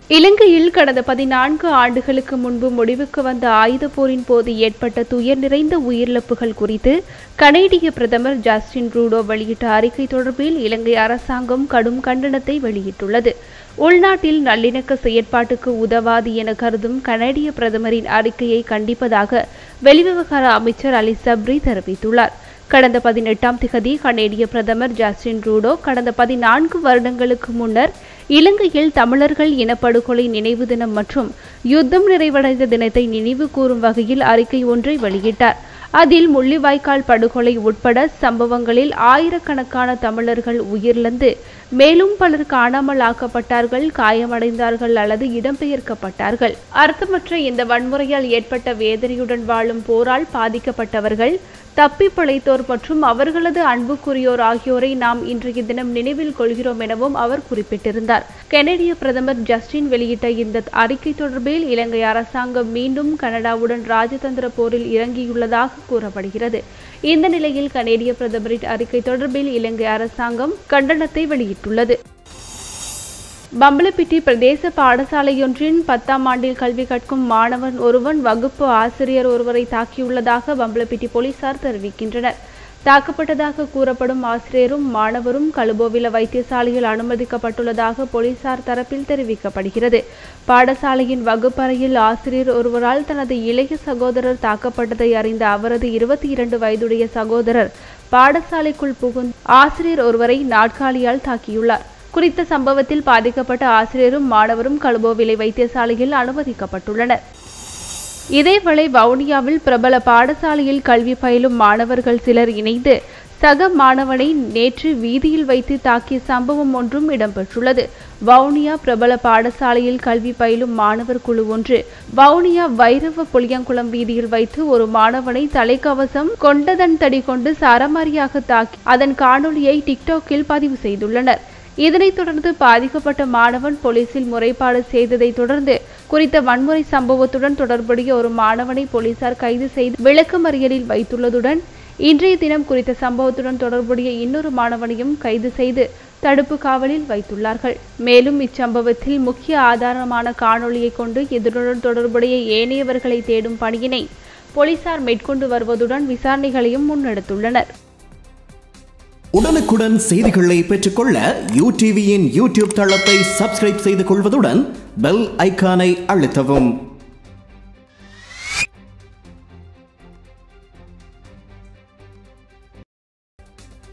இலங்கையில் கடந்த பதினான்கு ஆண்டுகளுக்கு முன்பு முடிவுக்கு வந்த ஆயுதப் போரின் போது ஏற்பட்ட துயர் நிறைந்த உயிரிழப்புகள் குறித்து கனேடிய பிரதமர் ஜஸ்டின் ட்ரூடோ வெளியிட்ட அறிக்கை தொடர்பில் இலங்கை அரசாங்கம் கடும் கண்டனத்தை வெளியிட்டுள்ளது உள்நாட்டில் நல்லிணக்க செயற்பாட்டுக்கு உதவாது என கருதும் கனேடிய பிரதமரின் அறிக்கையை கண்டிப்பதாக வெளிவிவகார அமைச்சர் அலி சப்ரி தெரிவித்துள்ளார் கடந்த பதினெட்டாம் திகதி கனேடிய பிரதமர் ஜஸ்டின் ட்ரூடோ கடந்த பதினான்கு வருடங்களுக்கு முன்னர் இலங்கையில் தமிழர்கள் இனப்படுகொலை நினைவு தினம் மற்றும் யுத்தம் நிறைவடைந்த தினத்தை நினைவு கூறும் வகையில் அறிக்கை ஒன்றை வெளியிட்டார் அதில் முள்ளிவாய்க்கால் படுகொலை உட்பட சம்பவங்களில் ஆயிரக்கணக்கான தமிழர்கள் உயிரிழந்து மேலும் பலர் காணாமல் ஆக்கப்பட்டார்கள் காயமடைந்தார்கள் அல்லது இடம்பெயர்க்கப்பட்டார்கள் அர்த்தமற்ற இந்த வன்முறையால் ஏற்பட்ட வேதனையுடன் வாழும் போரால் பாதிக்கப்பட்டவர்கள் தப்பி பிழைத்தோர் மற்றும் அவர்களது அன்புக்குரியோர் ஆகியோரை நாம் இன்றைய தினம் நினைவில் கொள்கிறோம் எனவும் அவர் குறிப்பிட்டிருந்தார் கெனடிய பிரதமர் ஜஸ்டின் வெளியிட்ட இந்த அறிக்கை தொடர்பில் இலங்கை அரசாங்கம் மீண்டும் கனடாவுடன் ராஜதந்திர போரில் இறங்கியுள்ளதாக கூறப்படுகிறது இந்த நிலையில் கனேடிய பிரதமரின் அறிக்கை தொடர்பில் இலங்கை அரசாங்கம் கண்டனத்தை வெளியிட்டுள்ளது பம்பலப்பிட்டி பிரதேச பாடசாலையொன்றின் பத்தாம் ஆண்டில் கல்வி கற்கும் மாணவன் ஒருவன் வகுப்பு ஆசிரியர் ஒருவரை தாக்கியுள்ளதாக பம்பலப்பிட்டி போலீசார் தெரிவிக்கின்றனர் தாக்கப்பட்டதாக கூறப்படும் ஆசிரியரும் மாணவரும் கலுபோவில வைத்தியசாலையில் அனுமதிக்கப்பட்டுள்ளதாக போலீசார் தரப்பில் தெரிவிக்கப்படுகிறது பாடசாலையின் வகுப்பறையில் ஆசிரியர் ஒருவரால் தனது இளைய சகோதரர் தாக்கப்பட்டதை அறிந்த அவரது இருபத்தி இரண்டு வயதுடைய சகோதரர் பாடசாலைக்குள் புகுந்து ஆசிரியர் ஒருவரை நாட்காலியால் தாக்கியுள்ளார் குறித்த சம்பவத்தில் பாதிக்கப்பட்ட ஆசிரியரும் மாணவரும் கலுபோவிலை வைத்தியசாலையில் அனுமதிக்கப்பட்டுள்ளனர் இதேவேளை வவுனியாவில் பிரபல பாடசாலையில் கல்வி பயிலும் மாணவர்கள் சிலர் இணைந்து சக மாணவனை நேற்று வீதியில் வைத்து தாக்கிய சம்பவம் ஒன்றும் இடம்பெற்றுள்ளது வவுனியா பிரபல பாடசாலையில் கல்வி பயிலும் மாணவர் குழு ஒன்று வவுனியா வைரவ புளியங்குளம் வீதியில் வைத்து ஒரு மாணவனை தலைக்கவசம் கொண்டதன் தடி கொண்டு சரமாரியாக தாக்கி அதன் காணொலியை டிக்டாக்கில் பதிவு செய்துள்ளனர் இதனைத் தொடர்ந்து பாதிக்கப்பட்ட மாணவன் போலீசில் முறைப்பாடு செய்ததை தொடர்ந்து குறித்த வன்முறை சம்பவத்துடன் தொடர்புடைய ஒரு மாணவனை போலீசார் கைது செய்து விளக்கமறியலில் வைத்துள்ளதுடன் இன்றைய தினம் குறித்த சம்பவத்துடன் தொடர்புடைய இன்னொரு மாணவனையும் கைது செய்து தடுப்பு காவலில் வைத்துள்ளார்கள் மேலும் இச்சம்பவத்தில் முக்கிய ஆதாரமான காணொளியை கொண்டு இதனுடன் தொடர்புடைய ஏனையவர்களை தேடும் பணியினை போலீசார் மேற்கொண்டு வருவதுடன் விசாரணைகளையும் முன்னெடுத்துள்ளனர் உடனுக்குடன் செய்திகளை பெற்றுக்கொள்ள யூ டிவியின் யூடியூப் தளத்தை சப்ஸ்கிரைப் செய்து கொள்வதுடன் பெல் ஐக்கானை அழுத்தவும்